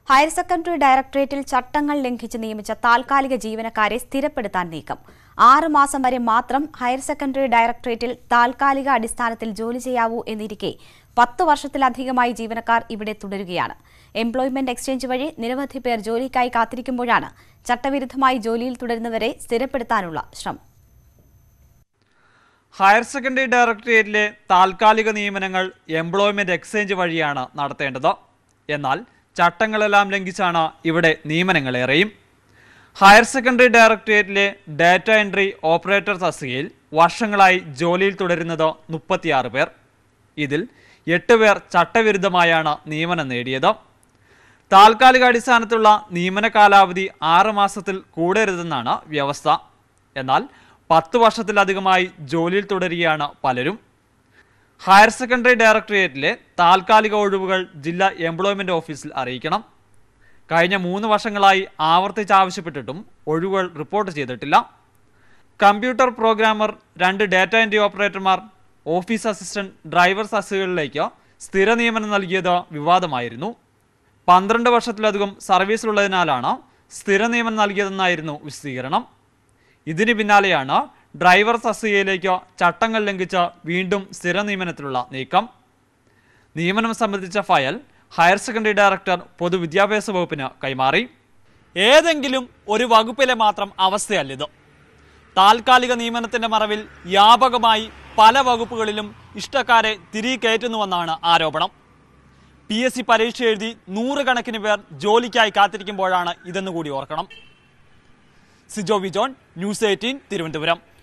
higher secondary ഡയറക്ടറേറ്റിൽ ചട്ടങ്ങൾ ലംഘിച്ച് നിയമിച്ച താൽക്കാലിക ജീവനക്കാരെ സ്ഥിരപ്പെടുത്താൻ നീക്കം ആറ് മാസം വരെ മാത്രം ഹയർ സെക്കൻഡറി ഡയറക്ടറേറ്റിൽ താൽക്കാലിക അടിസ്ഥാനത്തിൽ ജോലി ചെയ്യാവൂ എന്നിരിക്കെ പത്ത് വർഷത്തിലധികമായി ജീവനക്കാർ ഇവിടെ തുടരുകയാണ് എംപ്ലോയ്മെന്റ് എക്സ്ചേഞ്ച് വഴി നിരവധി പേർ ജോലിക്കായി കാത്തിരിക്കുമ്പോഴാണ് ചട്ടവിരുദ്ധമായി ജോലിയിൽ തുടരുന്നവരെ സ്ഥിരപ്പെടുത്താനുള്ള ശ്രമം ഹയർ സെക്കൻഡറി ഡയറക്ടറേറ്റിലെ താൽക്കാലിക നിയമനങ്ങൾ എംപ്ലോയ്മെന്റ് എക്സ്ചേഞ്ച് വഴിയാണ് നടത്തേണ്ടത് എന്നാൽ ചട്ടങ്ങളെല്ലാം ലംഘിച്ചാണ് ഇവിടെ നിയമനങ്ങളേറെയും ഹയർ സെക്കൻഡറി ഡയറക്ടറേറ്റിലെ ഡാറ്റ എൻട്രി ഓപ്പറേറ്റർ തസ്തികയിൽ വർഷങ്ങളായി ജോലിയിൽ തുടരുന്നത് മുപ്പത്തിയാറ് പേർ ഇതിൽ എട്ട് പേർ ചട്ടവിരുദ്ധമായാണ് നിയമനം നേടിയത് താൽക്കാലിക അടിസ്ഥാനത്തിലുള്ള നിയമന കാലാവധി ആറ് മാസത്തിൽ കൂടരുതെന്നാണ് വ്യവസ്ഥ എന്നാൽ പത്ത് വർഷത്തിലധികമായി ജോലിയിൽ തുടരുകയാണ് പലരും ഹയർ സെക്കൻഡറി ഡയറക്ടറേറ്റിലെ താൽക്കാലിക ഒഴിവുകൾ ജില്ലാ എംപ്ലോയ്മെന്റ് ഓഫീസിൽ അറിയിക്കണം കഴിഞ്ഞ മൂന്ന് വർഷങ്ങളായി ആവർത്തിച്ച് ആവശ്യപ്പെട്ടിട്ടും ഒഴിവുകൾ റിപ്പോർട്ട് ചെയ്തിട്ടില്ല കമ്പ്യൂട്ടർ പ്രോഗ്രാമർ രണ്ട് ഡാറ്റ എൻട്രി ഓപ്പറേറ്റർമാർ ഓഫീസ് അസിസ്റ്റന്റ് ഡ്രൈവർ തസ്തികകളിലേക്ക് സ്ഥിര നിയമനം നൽകിയത് വിവാദമായിരുന്നു പന്ത്രണ്ട് വർഷത്തിലധികം സർവീസിലുള്ളതിനാലാണ് സ്ഥിര നിയമനം നൽകിയതെന്നായിരുന്നു വിശദീകരണം ഇതിന് പിന്നാലെയാണ് ഡ്രൈവർ തസ്തികയിലേക്ക് ചട്ടങ്ങൾ ലംഘിച്ച് വീണ്ടും സ്ഥിര നിയമനത്തിലുള്ള നീക്കം നിയമനം സംബന്ധിച്ച ഫയൽ ഹയർ സെക്കൻഡറി ഡയറക്ടർ പൊതുവിദ്യാഭ്യാസ വകുപ്പിന് കൈമാറി ഏതെങ്കിലും ഒരു വകുപ്പിലെ മാത്രം അവസ്ഥയല്ലിത് താൽക്കാലിക നിയമനത്തിന്റെ മറവിൽ വ്യാപകമായി പല വകുപ്പുകളിലും ഇഷ്ടക്കാരെ തിരികെ കയറ്റുന്നുവെന്നാണ് ആരോപണം പി എസ് സി പരീക്ഷ എഴുതി നൂറുകണക്കിന് പേർ ജോലിക്കായി കാത്തിരിക്കുമ്പോഴാണ് ഇതെന്ന് കൂടി ഓർക്കണം സിജോ വിജോൺ ന്യൂസ് എയ്റ്റീൻ തിരുവനന്തപുരം